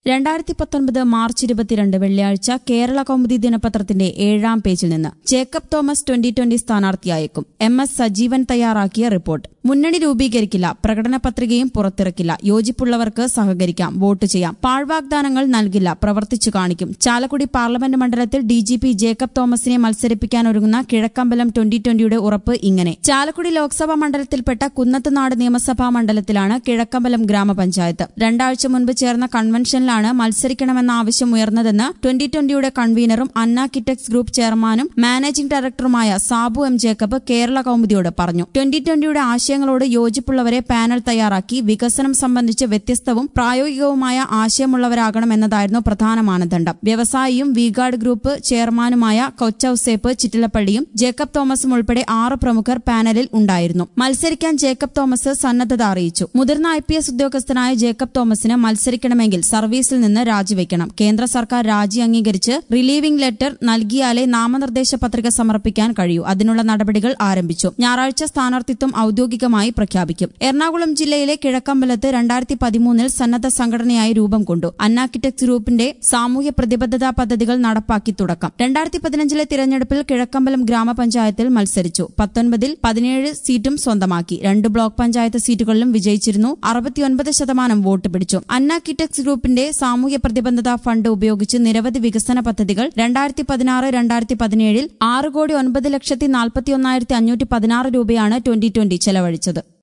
രണ്ടായിരത്തി പത്തൊൻപത് മാർച്ച് ഇരുപത്തിരണ്ട് വെള്ളിയാഴ്ച കേരള കൗമുദി ദിനപത്രത്തിന്റെ ഏഴാം പേജിൽ നിന്ന് ജേക്കബ് തോമസ് ട്വന്റി ട്വന്റി സ്ഥാനാർത്ഥിയായേക്കും എം എസ് സജീവൻ തയ്യാറാക്കിയ റിപ്പോർട്ട് മുന്നണി രൂപീകരിക്കില്ല പ്രകടന പത്രികയും പുറത്തിറക്കില്ല യോജിപ്പുള്ളവർക്ക് സഹകരിക്കാം വോട്ട് ചെയ്യാം പാഴ്വാഗ്ദാനങ്ങൾ നൽകില്ല പ്രവർത്തിച്ചു കാണിക്കും ചാലക്കുടി പാർലമെന്റ് മണ്ഡലത്തിൽ ഡി ജി പി ജേക്കബ് തോമസിനെ മത്സരിപ്പിക്കാനൊരുങ്ങുന്ന കിഴക്കമ്പലം ട്വന്റി ട്വന്റിയുടെ ഉറപ്പ് ഇങ്ങനെ ചാലക്കുടി ലോക്സഭാ മണ്ഡലത്തിൽപ്പെട്ട കുന്നത്തുനാട് നിയമസഭാ മണ്ഡലത്തിലാണ് കിഴക്കമ്പലം ഗ്രാമപഞ്ചായത്ത് രണ്ടാഴ്ച മുൻപ് ചേർന്ന കൺവെൻഷനിലാണ് മത്സരിക്കണമെന്ന ആവശ്യം ഉയർന്നതെന്ന് ട്വന്റി ട്വന്റിയുടെ കൺവീനറും അന്ന കിറ്റക്സ് ഗ്രൂപ്പ് ചെയർമാനും മാനേജിംഗ് ഡയറക്ടറുമായ സാബു എം ജേക്കബ് കേരള കൌമുദിയോട് പറഞ്ഞു ട്വന്റി ട്വന്റിയുടെ ആശയങ്ങളോട് യോജിപ്പുള്ളവരെ പാനൽ തയ്യാറാക്കി വികസനം സംബന്ധിച്ച് വ്യത്യസ്തവും പ്രായോഗികവുമായ ആശയമുള്ളവരാകണമെന്നതായിരുന്നു പ്രധാന മാനദണ്ഡം വ്യവസായിയും വിഗാർഡ് ഗ്രൂപ്പ് ചെയർമാനുമായ കൊച്ചൌസേപ്പ് ചിറ്റിലപ്പള്ളിയും ജേക്കബ് തോമസും ഉൾപ്പെടെ ആറ് പ്രമുഖർ പാനലിൽ ഉണ്ടായിരുന്നു മത്സരിക്കാൻ ജേക്കബ് തോമസ് സന്നദ്ധത അറിയിച്ചു മുതിർന്ന ഐ പി എസ് ഉദ്യോഗസ്ഥനായ ജേക്കബ് തോമസിന് മത്സരിക്കണമെങ്കിൽ സർവീസിൽ നിന്ന് രാജിവെക്കണം കേന്ദ്ര സർക്കാർ രാജി അംഗീകരിച്ച് റിലീവിംഗ് ലെറ്റർ നൽകിയാലേ നാമനിർദ്ദേശ പത്രിക സമർപ്പിക്കാൻ കഴിയൂ അതിനുള്ള നടപടികൾ ആരംഭിച്ചു ഞായറാഴ്ച സ്ഥാനാർത്ഥിത്വം ഔദ്യോഗികമായി പ്രഖ്യാപിക്കും എറണാകുളം ജില്ലയിലെ കിഴക്കമ്പലത്ത് രണ്ടായിരത്തി പതിമൂന്നിൽ സന്നദ്ധ സംഘടനയായി രൂപം കൊണ്ടു അന്നാക്കിടെക്സ് ഗ്രൂപ്പിന്റെ സാമൂഹ്യ പ്രതിബദ്ധതാ പദ്ധതികൾ നടപ്പാക്കി തുടക്കം രണ്ടായിരത്തി പതിനഞ്ചിലെ തിരഞ്ഞെടുപ്പിൽ കിഴക്കമ്പലം ഗ്രാമപഞ്ചായത്തിൽ മത്സരിച്ചു പത്തൊൻപതിൽ പതിനേഴ് സീറ്റും സ്വന്തമാക്കി രണ്ട് ബ്ലോക്ക് പഞ്ചായത്ത് സീറ്റുകളിലും വിജയിച്ചിരുന്നു അറുപത്തിയൊൻപത് ശതമാനം വോട്ട് പിടിച്ചു അന്നാക്കിടെക്സ് ഗ്രൂപ്പിന്റെ സാമൂഹ്യ പ്രതിബദ്ധതാ ഫണ്ട് ഉപയോഗിച്ച് നിരവധി വികസന പദ്ധതികൾ രണ്ടായിരത്തി പതിനാറ് രണ്ടായിരത്തി പതിനേഴിൽ ആറ് കോടി ഒൻപത് ലക്ഷത്തി നാൽപ്പത്തിയൊന്നായിരത്തി അഞ്ഞൂറ്റി പതിനാറ് രൂപയാണ് ട്വന്റി ട്വന്റി ചെലവഴിച്ചത്